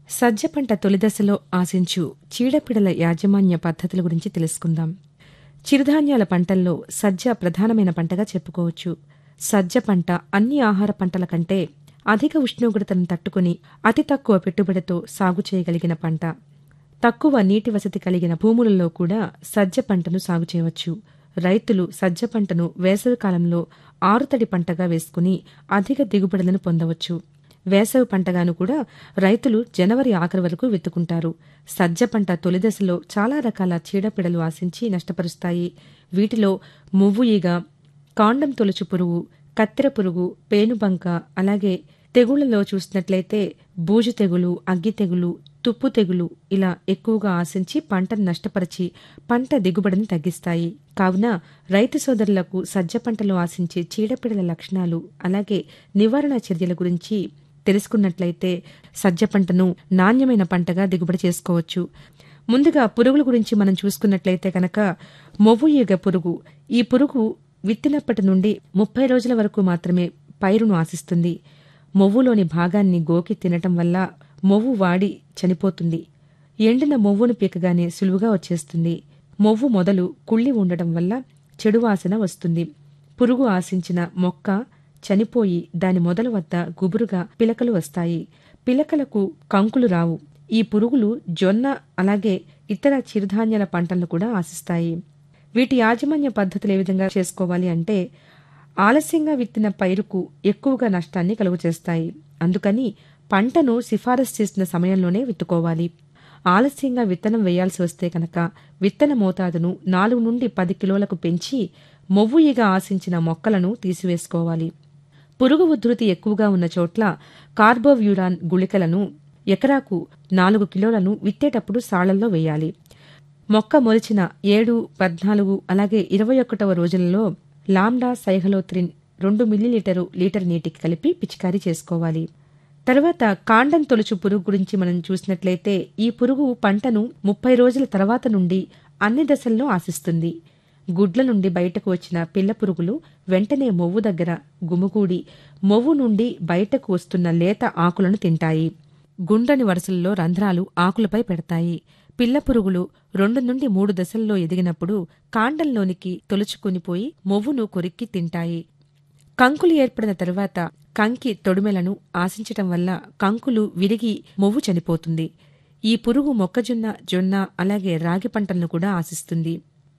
సజ్జ పంట తొలిదశలో ఆశించు చీడపీడల యాజమాన్య పద్ధతుల గురించి తెలుసుకుందాం చిరుధాన్యాల పంటల్లో సజ్జ ప్రధానమైన పంటగా చెప్పుకోవచ్చు సజ్జ పంట అన్ని ఆహార పంటల కంటే అధిక ఉష్ణోగ్రతను తట్టుకుని అతి తక్కువ పెట్టుబడితో సాగు చేయగలిగిన పంట తక్కువ నీటి వసతి కలిగిన భూములలో కూడా సజ్జ పంటను సాగు చేయవచ్చు రైతులు సజ్జ పంటను వేసవికాలంలో ఆరుతడి పంటగా వేసుకుని అధిక దిగుబడులను పొందవచ్చు వేసవి పంటగాను కూడా రైతులు జనవరి ఆఖరి వరకు విత్తుకుంటారు సజ్జ పంట తొలిదశలో చాలా రకాల చీడపీడలు ఆశించి నష్టపరుస్తాయి వీటిలో మువ్వు ఈగ కాండం తొలుచు పురుగు కత్తెర పురుగు పేనుబంక అలాగే తెగుళ్లలో చూసినట్లయితే బూజు తెగులు అగ్గి తెగులు తుప్పు తెగులు ఇలా ఎక్కువగా ఆశించి పంటను నష్టపరిచి పంట దిగుబడిని తగ్గిస్తాయి కావున రైతు సోదరులకు సజ్జ పంటలో ఆశించే చీడపీడల లక్షణాలు అలాగే నివారణ చర్యల గురించి తెలుసుకున్నట్లయితే సజ్జ పంటను నాణ్యమైన పంటగా దిగుబడి చేసుకోవచ్చు ముందుగా పురుగుల గురించి మనం చూసుకున్నట్లయితే కనుక మొవ్వు ఈగ పురుగు ఈ పురుగు విత్తినప్పటి నుండి ముప్పై రోజుల వరకు మాత్రమే పైరును ఆశిస్తుంది మొవ్వులోని భాగాన్ని గోకి తినటం వల్ల మొవ్వు వాడి చనిపోతుంది ఎండిన మొవ్వును పీకగానే సులువుగా వచ్చేస్తుంది మొవ్వు మొదలు కుళ్ళి ఉండటం వల్ల చెడు వాసన వస్తుంది పురుగు ఆశించిన మొక్క చనిపోయి దాని మొదల వద్ద గుబురుగా పిలకలు వస్తాయి పిలకలకు కంకులు రావు ఈ పురుగులు జొన్న అలాగే ఇతర చిరుధాన్యాల పంటలను కూడా ఆశిస్తాయి వీటి యాజమాన్య పద్ధతులు ఏ విధంగా చేసుకోవాలి అంటే ఆలస్యంగా విత్తిన పైరుకు ఎక్కువగా నష్టాన్ని కలుగచేస్తాయి అందుకని పంటను సిఫారసు చేసిన సమయంలోనే విత్తుకోవాలి ఆలస్యంగా విత్తనం వేయాల్సి వస్తే కనుక విత్తన మోతాదును నాలుగు నుండి పది కిలోలకు పెంచి మొవ్వు ఈగ ఆశించిన మొక్కలను తీసివేసుకోవాలి పురుగు ఉధృతి ఎక్కువగా ఉన్న చోట్ల కార్బోవ్యూరాన్ గుళికలను ఎకరాకు నాలుగు కిలోలను విత్తేటప్పుడు సాళ్లల్లో వేయాలి మొక్క మొలిచిన ఏడు పద్నాలుగు అలాగే ఇరవై ఒకటవ రోజులలో లాండా సైహలోత్రిన్ రెండు మిల్లీలీటరు లీటర్ నీటికి కలిపి పిచికారీ చేసుకోవాలి తర్వాత కాండం తొలుచు పురుగు గురించి మనం చూసినట్లయితే ఈ పురుగు పంటను ముప్పై రోజుల తర్వాత నుండి అన్ని దశల్లో ఆశిస్తుంది గుడ్ల నుండి బయటకు వచ్చిన పిల్ల పురుగులు వెంటనే మొవ్వు దగ్గర గుమిగూడి మొవ్వు నుండి బయటకు వస్తున్న లేత ఆకులను తింటాయి గుండ్రని వరుసల్లో రంధ్రాలు ఆకులపై పెడతాయి పిల్ల పురుగులు రెండు నుండి మూడు దశల్లో ఎదిగినప్పుడు కాండంలోనికి తొలుచుకునిపోయి మొవ్వును కొరిక్కి తింటాయి కంకులు ఏర్పడిన తరువాత కంకి తొడిమెలను ఆశించటం వల్ల కంకులు విరిగి మొవ్వు చనిపోతుంది ఈ పురుగు మొక్కజొన్న జొన్న అలాగే రాగి పంటలను కూడా ఆశిస్తుంది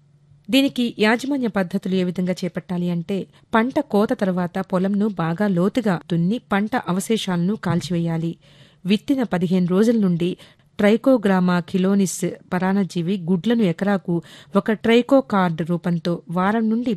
దీనికి యాజమాన్య పద్ధతులు ఏ విధంగా చేపట్టాలి అంటే పంట కోత తర్వాత పొలంను బాగా లోతుగా దున్ని పంట అవశేషాలను కాల్చివేయాలి విత్తిన పదిహేను రోజుల నుండి ట్రైకోగ్రామా కిలోనిస్ పరాణజీవి గుడ్లను ఎకరాకు ఒక ట్రైకో కార్డ్ రూపంతో వారం నుండి